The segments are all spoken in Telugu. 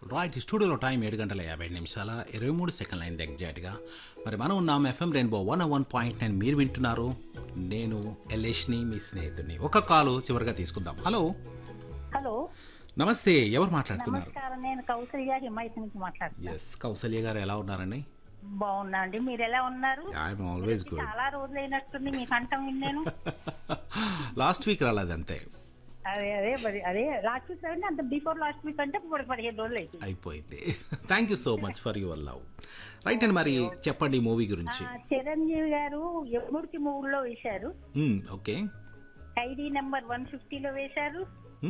రైట్ స్టూడియోలో టైం ఏడు గంటల యాభై నిమిషాల ఇరవై మూడు సెకండ్ల అయింది ఎగ్జాక్ట్గా మరి మనం ఉన్నాం FM Rainbow one one point nine మీరు వింటున్నారు నేను ఎల్లేష్ని మీ స్నేహితుడిని ఒక కాలు చివరిగా తీసుకుందాం హలో హలో నమస్తే ఎవరు మాట్లాడుతున్నారు నమస్కారం నేను కౌసల్య హిమాయత్ నుంచి మాట్లాడుతున్నాను ఎస్ కౌసల్య గారు ఎలా ఉన్నారండి బాగున్నా అండి మీరు ఎలా ఉన్నారు ఐఎమ్ ఆల్వేస్ గుడ్ చాలా రోజులైనట్టుంది మీ కంఠం విన్నాను లాస్ట్ వీక్ రాలేదు అంతే అదే అదే మరి అదే లాస్ట్ వీక్ అంటే అంత బిఫోర్ లాస్ట్ వీక్ అంటే ఇప్పుడు పదిహేను రోజులు అయితే అయిపోయింది thank you so much for your love right అండి మరి చెప్పండి మూవీ గురించి చిరంజీవి గారు ఎముడికి మూవీలో వేశారు ఓకే ఖైదీ నెంబర్ వన్ ఫిఫ్టీలో వేశారు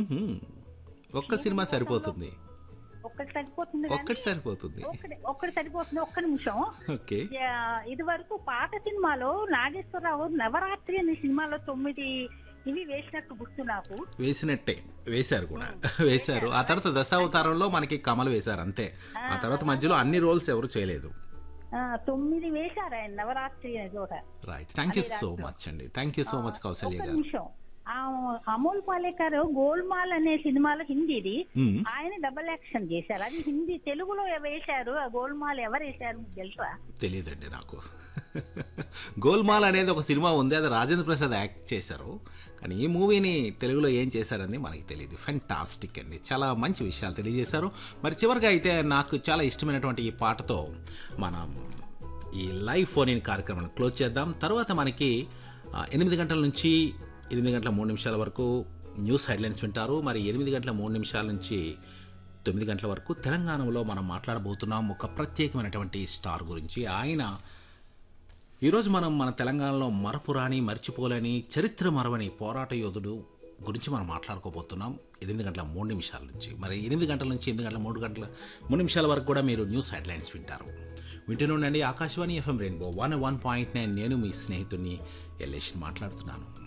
ఒక్క సినిమా సరిపోతుంది ఒక్కటి సరిపోతుంది కానీ ఒక్కటి సరిపోతుంది ఒక్కటి ఒక్కటి సరిపోతుంది ఒక్క నిమిషం ఓకే ఇది వరకు పాత సినిమాలో నాగేశ్వరరావు నవరాత్రి అనే సినిమాలో తొమ్మిది ఇవి వేసినట్టు గుర్తు నాకు వేసినట్టే వేశారు కూడా వేశారు ఆ తర్వాత దశావతారంలో మనకి కమల్ వేశారు అంతే ఆ తర్వాత మధ్యలో అన్ని రోల్స్ ఎవరు చేయలేదు ఆ, తొమ్మిది వేశారు ఆయన నవరాత్రి అనే చోట right thank you so much అండి thank you so much Kausalya ఒక గారు నిమిషం ఆ అమోల్ పాలేకర్ గోల్మాల్ అనే సినిమాలో హిందీది మ్మ్. ఆయన డబల్ యాక్షన్ చేశారు అది హిందీ తెలుగులో వేశారు ఆ గోల్మాల్ ఎవరు వేశారు మీకు తెలుసా తెలియదండి నాకు గోల్మాల్ అనేది ఒక సినిమా ఉంది అది రాజేంద్ర ప్రసాద్ యాక్ట్ చేశారు కానీ ఈ మూవీని తెలుగులో ఏం చేశారని మనకి తెలియదు ఫెంటాస్టిక్ అండి చాలా మంచి విషయాలు తెలియజేశారు మరి చివరిగా అయితే నాకు చాలా ఇష్టమైనటువంటి ఈ పాటతో మనం ఈ లైవ్ ఫోన్ ఇన్ కార్యక్రమాన్ని క్లోజ్ చేద్దాం తర్వాత మనకి ఆ, ఎనిమిది గంటల నుంచి ఎనిమిది గంటల మూడు నిమిషాల వరకు న్యూస్ హెడ్లైన్స్ వింటారు మరి ఎనిమిది గంటల మూడు నిమిషాల నుంచి తొమ్మిది గంటల వరకు తెలంగాణలో మనం మాట్లాడబోతున్నాం ఒక ప్రత్యేకమైనటువంటి స్టార్ గురించి ఆయన ఈరోజు మనం మన తెలంగాణలో మరపురాని మర్చిపోలేని చరిత్ర మరవని పోరాట యోధుడు గురించి మనం మాట్లాడుకోబోతున్నాం ఎనిమిది గంటల మూడు నిమిషాల నుంచి మరి ఎనిమిది గంటల నుంచి ఎనిమిది గంటల మూడు గంటల మూడు నిమిషాల వరకు కూడా మీరు న్యూస్ హెడ్లైన్స్ వింటారు వింటూనే ఉండండి Akashvani FM Rainbow one one point nine నేను మీ స్నేహితుడిని ఎల్లేష్ మాట్లాడుతున్నాను